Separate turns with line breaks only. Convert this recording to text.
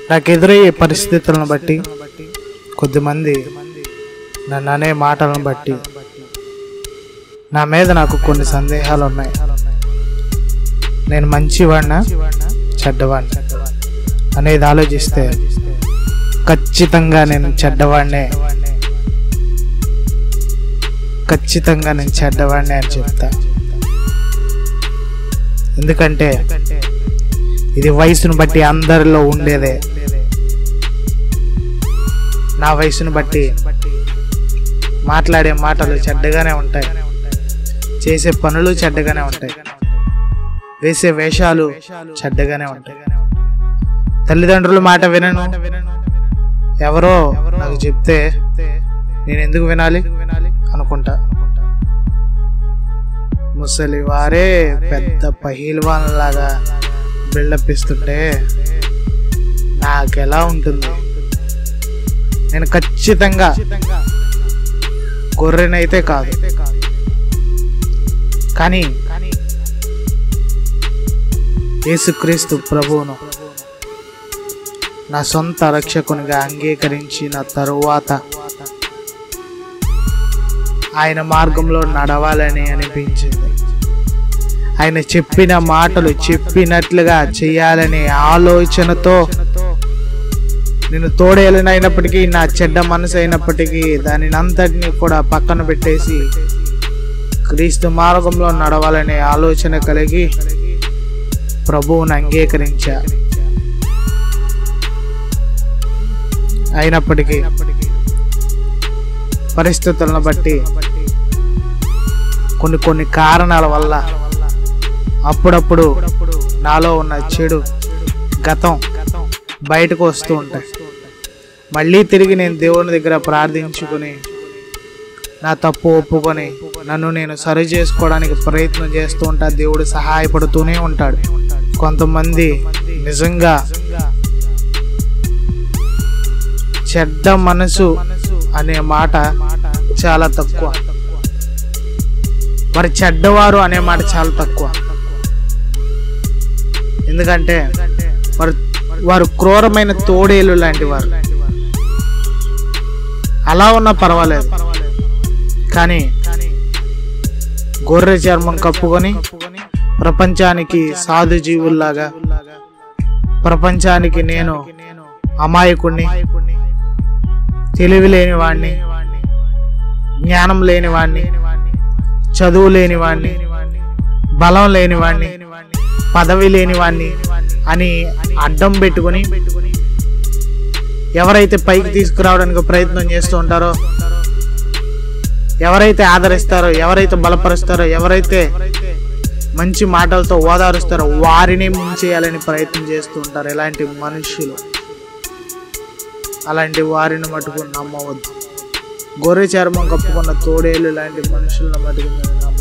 నాకు ఎదురయ్యే పరిస్థితులను బట్టి కొద్దిమంది నన్ను అనే మాటలను బట్టి నా మీద నాకు కొన్ని సందేహాలు ఉన్నాయి నేను మంచివాడినా చెడ్డవాడినా అనేది ఆలోచిస్తే ఖచ్చితంగా నేను చెడ్డవాడినే ఖచ్చితంగా నేను చెడ్డవాడినే అని చెప్తా ఎందుకంటే ఇది వయసును బట్టి అందరిలో ఉండేదే నా వయసును బట్టి మాట్లాడే మాటలు చెడ్డగానే ఉంటాయి చేసే పనులు చెడ్డగానే ఉంటాయి వేసే వేషాలు చెడ్డగానే ఉంటాయి తల్లిదండ్రుల మాట వినను ఎవరో నాకు చెప్తే నేను ఎందుకు వినాలి అనుకుంటా ముసలి వారే పెద్ద పహీల్వాన్ లాగా బిల్డప్ ఇస్తుంటే నాకెలా ఉంటుంది నేను ఖచ్చితంగా గొర్రెనైతే కాదు కానీ యేసుక్రీస్తు ప్రభువును నా సొంత రక్షకునిగా అంగీకరించిన తరువాత ఆయన మార్గంలో నడవాలని అనిపించింది ఆయన చెప్పిన మాటలు చెప్పినట్లుగా చేయాలనే ఆలోచనతో నేను తోడేలనైనప్పటికీ నా చెడ్డ మనసు అయినప్పటికీ దానిని అంతటినీ కూడా పక్కన పెట్టేసి క్రీస్తు మార్గంలో నడవాలనే ఆలోచన కలిగి ప్రభువుని అంగీకరించా అయినప్పటికీ పరిస్థితులను బట్టి కొన్ని కొన్ని కారణాల వల్ల అప్పుడప్పుడు నాలో ఉన్న చెడు గతం బయటకు వస్తూ ఉంటాయి మళ్ళీ తిరిగి నేను దేవుని దగ్గర ప్రార్థించుకుని నా తప్పు ఒప్పుకొని నన్ను నేను సరి చేసుకోవడానికి ప్రయత్నం చేస్తూ ఉంటా దేవుడు సహాయపడుతూనే ఉంటాడు కొంతమంది నిజంగా చెడ్డ మనసు అనే మాట చాలా తక్కువ మరి చెడ్డవారు అనే మాట చాలా తక్కువ ఎందుకంటే వారు వారు క్రూరమైన తోడేలు లాంటి వారు అలా ఉన్నా పర్వాలేదు కానీ గొర్రె చర్మం కప్పుకొని ప్రపంచానికి సాధు జీవుల్లాగా ప్రపంచానికి నేను అమాయకుణ్ణి తెలివి లేని వాణ్ణి జ్ఞానం లేని వాణ్ణి చదువు లేని వాణ్ణి బలం లేని వాణ్ణి పదవి లేని వాణ్ణి అని అడ్డం పెట్టుకుని ఎవరైతే పైకి తీసుకురావడానికి ప్రయత్నం చేస్తూ ఉంటారో ఎవరైతే ఆదరిస్తారో ఎవరైతే బలపరుస్తారో ఎవరైతే మంచి మాటలతో ఓదారుస్తారో వారిని ముంచేయాలని ప్రయత్నం చేస్తూ ఉంటారు ఇలాంటి మనుషులు అలాంటి వారిని మటుకు నమ్మవద్దు గొర్రె చర్మం కప్పుకున్న తోడేలు లాంటి మనుషులను మటుకు మీరు నమ్మవద్దు